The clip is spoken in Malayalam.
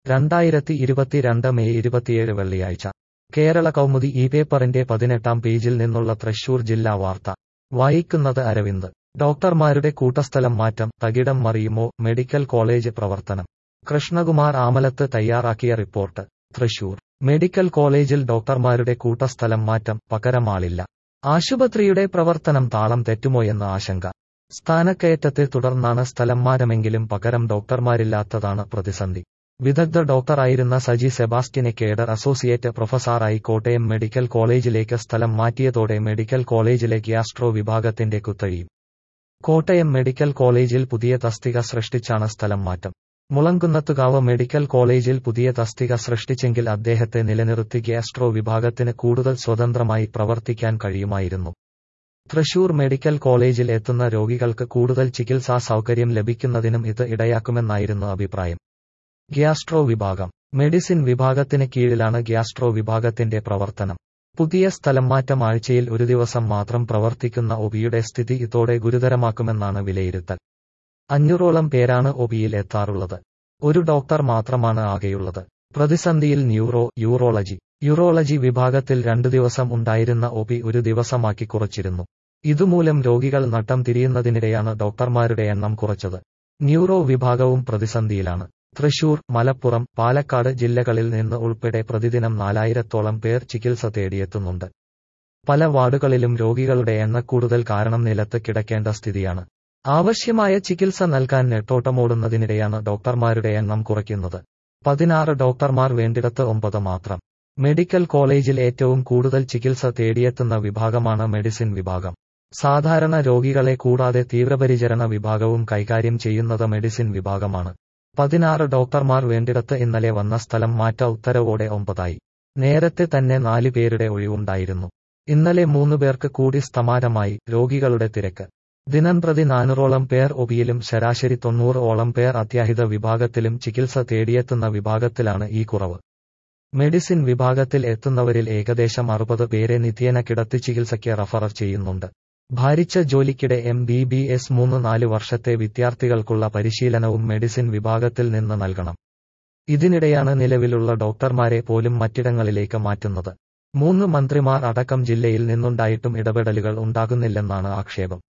രണ്ടായിരത്തി ഇരുപത്തിരണ്ട് മെയ് ഇരുപത്തിയേഴ് വെള്ളിയാഴ്ച കേരള കൗമുദി ഈ പേപ്പറിന്റെ പതിനെട്ടാം പേജിൽ നിന്നുള്ള തൃശൂർ ജില്ലാ വാർത്ത വായിക്കുന്നത് അരവിന്ദ് ഡോക്ടർമാരുടെ കൂട്ടസ്ഥലം മാറ്റം തകിടം മറിയുമോ മെഡിക്കൽ കോളേജ് പ്രവർത്തനം കൃഷ്ണകുമാർ ആമലത്ത് തയ്യാറാക്കിയ റിപ്പോർട്ട് തൃശൂർ മെഡിക്കൽ കോളേജിൽ ഡോക്ടർമാരുടെ കൂട്ടസ്ഥലം മാറ്റം പകരമാളില്ല ആശുപത്രിയുടെ പ്രവർത്തനം താളം തെറ്റുമോയെന്ന ആശങ്ക സ്ഥാനക്കയറ്റത്തെ തുടർന്നാണ് സ്ഥലം മാറ്റമെങ്കിലും പകരം ഡോക്ടർമാരില്ലാത്തതാണ് പ്രതിസന്ധി വിദഗ്ധ ഡോക്ടറായിരുന്ന സജി സെബാസ്റ്റ്യനെ കേഡർ അസോസിയേറ്റ് പ്രൊഫസറായി കോട്ടയം മെഡിക്കൽ കോളേജിലേക്ക് സ്ഥലം മാറ്റിയതോടെ മെഡിക്കൽ കോളേജിലെ ഗ്യാസ്ട്രോ വിഭാഗത്തിന്റെ കുത്തഴിയും കോട്ടയം മെഡിക്കൽ കോളേജിൽ പുതിയ തസ്തിക സൃഷ്ടിച്ചാണ് സ്ഥലം മാറ്റം മുളങ്കുന്നത്തുകാവ് മെഡിക്കൽ കോളേജിൽ പുതിയ തസ്തിക സൃഷ്ടിച്ചെങ്കിൽ അദ്ദേഹത്തെ നിലനിർത്തി ഗ്യാസ്ട്രോ വിഭാഗത്തിന് കൂടുതൽ സ്വതന്ത്രമായി പ്രവർത്തിക്കാൻ കഴിയുമായിരുന്നു തൃശൂർ മെഡിക്കൽ കോളേജിൽ എത്തുന്ന രോഗികൾക്ക് കൂടുതൽ ചികിത്സാ സൗകര്യം ലഭിക്കുന്നതിനും ഇത് ഇടയാക്കുമെന്നായിരുന്നു അഭിപ്രായം ഗ്യാസ്ട്രോ വിഭാഗം മെഡിസിൻ വിഭാഗത്തിന് കീഴിലാണ് ഗ്യാസ്ട്രോ വിഭാഗത്തിന്റെ പ്രവർത്തനം പുതിയ സ്ഥലം മാറ്റം ആഴ്ചയിൽ ഒരു ദിവസം മാത്രം പ്രവർത്തിക്കുന്ന ഒബിയുടെ സ്ഥിതി ഇതോടെ ഗുരുതരമാക്കുമെന്നാണ് വിലയിരുത്തൽ അഞ്ഞൂറോളം പേരാണ് ഒബിയിൽ എത്താറുള്ളത് ഒരു ഡോക്ടർ മാത്രമാണ് ആകെയുള്ളത് പ്രതിസന്ധിയിൽ ന്യൂറോ യൂറോളജി യൂറോളജി വിഭാഗത്തിൽ രണ്ടു ദിവസം ഉണ്ടായിരുന്ന ഒബി ഒരു ദിവസമാക്കി കുറച്ചിരുന്നു ഇതുമൂലം രോഗികൾ നട്ടം തിരിയുന്നതിനിടെയാണ് ഡോക്ടർമാരുടെ എണ്ണം കുറച്ചത് ന്യൂറോ വിഭാഗവും പ്രതിസന്ധിയിലാണ് തൃശൂർ മലപ്പുറം പാലക്കാട് ജില്ലകളിൽ നിന്ന് ഉൾപ്പെടെ പ്രതിദിനം നാലായിരത്തോളം പേർ ചികിത്സ തേടിയെത്തുന്നുണ്ട് പല വാർഡുകളിലും രോഗികളുടെ എണ്ണക്കൂടുതൽ കാരണം നിലത്ത് കിടക്കേണ്ട സ്ഥിതിയാണ് ആവശ്യമായ ചികിത്സ നൽകാൻ നെട്ടോട്ടമോടുന്നതിനിടെയാണ് ഡോക്ടർമാരുടെ എണ്ണം കുറയ്ക്കുന്നത് പതിനാറ് ഡോക്ടർമാർ വേണ്ടിടത്ത് ഒമ്പത് മാത്രം മെഡിക്കൽ കോളേജിൽ ഏറ്റവും കൂടുതൽ ചികിത്സ തേടിയെത്തുന്ന വിഭാഗമാണ് മെഡിസിൻ വിഭാഗം സാധാരണ രോഗികളെ കൂടാതെ തീവ്രപരിചരണ വിഭാഗവും കൈകാര്യം ചെയ്യുന്നത് മെഡിസിൻ വിഭാഗമാണ് പതിനാറ് ഡോക്ടർമാർ വേണ്ടിടത്ത് ഇന്നലെ വന്ന സ്ഥലം മാറ്റ ഉത്തരവോടെ ഒമ്പതായി നേരത്തെ തന്നെ നാലു പേരുടെ ഒഴിവുണ്ടായിരുന്നു ഇന്നലെ മൂന്നു പേർക്ക് കൂടി സ്തമാരമായി രോഗികളുടെ തിരക്ക് ദിനംപ്രതി നാനൂറോളം പേർ ഒബിയിലും ശരാശരി തൊണ്ണൂറ് ഓളം പേർ അത്യാഹിത വിഭാഗത്തിലും ചികിത്സ തേടിയെത്തുന്ന വിഭാഗത്തിലാണ് ഈ കുറവ് മെഡിസിൻ വിഭാഗത്തിൽ എത്തുന്നവരിൽ ഏകദേശം അറുപത് പേരെ നിത്യേന കിടത്തി ചികിത്സയ്ക്ക് റഫർ ചെയ്യുന്നുണ്ട് ഭാരിച്ച ജോലിക്കിടെ എം ബി ബി എസ് മൂന്ന് നാല് വർഷത്തെ വിദ്യാർത്ഥികൾക്കുള്ള പരിശീലനവും മെഡിസിൻ വിഭാഗത്തിൽ നിന്ന് നൽകണം ഇതിനിടെയാണ് നിലവിലുള്ള ഡോക്ടർമാരെ പോലും മറ്റിടങ്ങളിലേക്ക് മാറ്റുന്നത് മൂന്ന് മന്ത്രിമാർ അടക്കം ജില്ലയിൽ നിന്നുണ്ടായിട്ടും ഇടപെടലുകൾ ഉണ്ടാകുന്നില്ലെന്നാണ് ആക്ഷേപം